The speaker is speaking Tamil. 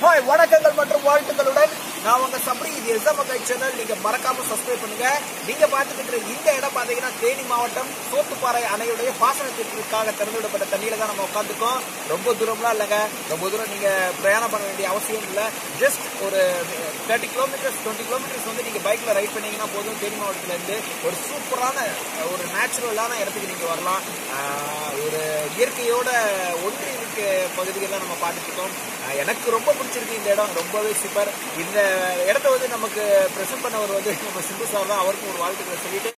ஹாய் வணக்கங்கள் மற்றும் வாழ்த்துக்களுடன் நான் உங்க சப்ரி இது எஸ்எம்ஐ சேனல் நீங்க மறக்காம சப்ஸ்கிரைப் பண்ணுங்க நீங்க பார்த்துட்டு இருக்கிற இந்த இடம் பாத்தீங்கன்னா தேனி மாவட்டம் சோத்துப்பாறை அணையுடைய பாசனத்திற்காக திறந்துவிடப்பட்ட தண்ணியில தான் நம்ம உட்காந்துக்கோம் ரொம்ப தூரம்லாம் இல்லைங்க ரொம்ப தூரம் நீங்க பிரயாணம் பண்ண வேண்டிய அவசியம் இல்லை ஜஸ்ட் ஒரு தேர்ட்டி கிலோமீட்டர்ஸ் டுவெண்ட்டி கிலோமீட்டர்ஸ் வந்து நீங்க பைக்ல ரைட் பண்ணீங்கன்னா போதும் தேனி மாவட்டத்துல இருந்து ஒரு சூப்பரான ஒரு நேச்சுரலான இடத்துக்கு நீங்க வரலாம் ஆஹ் ஒரு இயற்கையோட ஒன்றி இருக்க பகுதிகள்லாம் நம்ம பார்த்துட்டு இருக்கோம் ஆஹ் எனக்கு ரொம்ப பிடிச்சிருக்கு இந்த இடம் ரொம்பவே சூப்பர் இந்த இடத்த வந்து நமக்கு பிரசன்ட் பண்ணவர் வந்து நம்ம சிந்து சார் தான் அவருக்கும் ஒரு வாழ்த்துக்களை சொல்லிட்டு